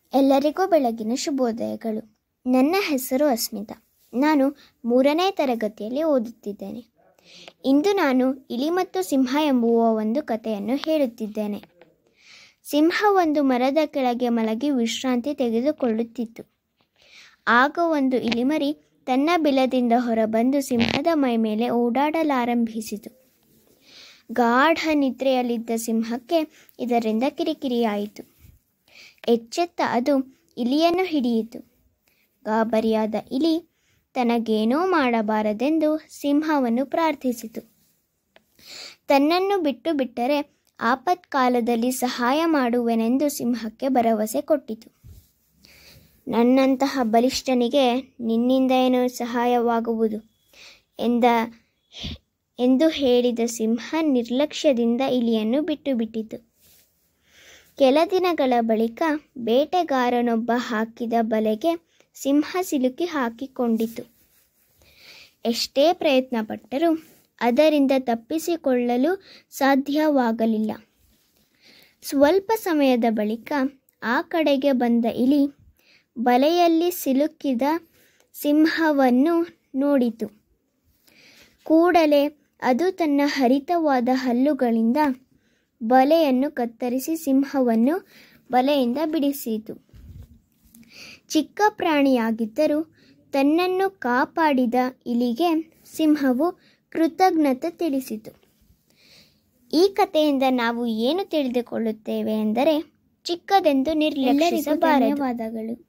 ಎಲ್ಲರಿಗೂ ಬೆಳಗಿನ ಶುಭೋದಯಗಳು ನನ್ನ ಹೆಸರು ಅಸ್ಮಿತಾ ನಾನು ಮೂರನೇ ತರಗತಿಯಲ್ಲಿ ಓದುತ್ತಿದ್ದೇನೆ ಇಂದು ನಾನು ಇಲಿ ಮತ್ತು ಸಿಂಹ ಎಂಬುವ ಒಂದು ಕಥೆಯನ್ನು ಹೇಳುತ್ತಿದ್ದೇನೆ ಸಿಂಹ ಒಂದು ಮರದ ಕೆಳಗೆ ಮಲಗಿ ವಿಶ್ರಾಂತಿ ತೆಗೆದುಕೊಳ್ಳುತ್ತಿತ್ತು ಆಗ ಒಂದು ಇಲಿಮರಿ ತನ್ನ ಬಿಲದಿಂದ ಹೊರಬಂದು ಸಿಂಹದ ಮೈ ಮೇಲೆ ಓಡಾಡಲಾರಂಭಿಸಿತು ಗಾಢ ನಿದ್ರೆಯಲ್ಲಿದ್ದ ಸಿಂಹಕ್ಕೆ ಇದರಿಂದ ಕಿರಿಕಿರಿಯಾಯಿತು ಎಚ್ಚೆತ್ತ ಅದು ಇಲಿಯನ್ನು ಹಿಡಿಯಿತು ಗಾಬರಿಯಾದ ಇಲಿ ತನಗೇನೂ ಮಾಡಬಾರದೆಂದು ಸಿಂಹವನ್ನು ಪ್ರಾರ್ಥಿಸಿತು ತನ್ನನ್ನು ಬಿಟ್ಟು ಬಿಟ್ಟರೆ ಆಪತ್ಕಾಲದಲ್ಲಿ ಸಹಾಯ ಮಾಡುವೆನೆಂದು ಸಿಂಹಕ್ಕೆ ಭರವಸೆ ಕೊಟ್ಟಿತು ನನ್ನಂತಹ ಬಲಿಷ್ಠನಿಗೆ ನಿನ್ನಿಂದ ಏನು ಸಹಾಯವಾಗುವುದು ಎಂದ ಎಂದು ಹೇಳಿದ ಸಿಂಹ ನಿರ್ಲಕ್ಷ್ಯದಿಂದ ಇಲಿಯನ್ನು ಬಿಟ್ಟು ಬಿಟ್ಟಿತು ಕೆಲ ದಿನಗಳ ಬಳಿಕ ಬೇಟೆಗಾರನೊಬ್ಬ ಹಾಕಿದ ಬಲೆಗೆ ಸಿಂಹ ಸಿಲುಕಿ ಹಾಕಿಕೊಂಡಿತು ಎಷ್ಟೇ ಪ್ರಯತ್ನಪಟ್ಟರೂ ಅದರಿಂದ ತಪ್ಪಿಸಿಕೊಳ್ಳಲು ಸಾಧ್ಯವಾಗಲಿಲ್ಲ ಸ್ವಲ್ಪ ಸಮಯದ ಬಳಿಕ ಆ ಕಡೆಗೆ ಬಂದ ಇಲಿ ಬಲೆಯಲ್ಲಿ ಸಿಲುಕಿದ ಸಿಂಹವನ್ನು ನೋಡಿತು ಕೂಡಲೇ ಅದು ತನ್ನ ಹರಿತವಾದ ಹಲ್ಲುಗಳಿಂದ ಬಲೆಯನ್ನು ಕತ್ತರಿಸಿ ಸಿಂಹವನ್ನು ಬಲೆಯಿಂದ ಬಿಡಿಸಿತು ಚಿಕ್ಕ ಪ್ರಾಣಿಯಾಗಿದ್ದರೂ ತನ್ನನ್ನು ಕಾಪಾಡಿದ ಇಲಿಗೆ ಸಿಂಹವು ಕೃತಜ್ಞತೆ ತಿಳಿಸಿತು ಈ ಕಥೆಯಿಂದ ನಾವು ಏನು ತಿಳಿದುಕೊಳ್ಳುತ್ತೇವೆ ಎಂದರೆ ಚಿಕ್ಕದೆಂದು ನಿರ್ಲಕ್ಷಿಸಬಾರದು ಧನ್ಯವಾದಗಳು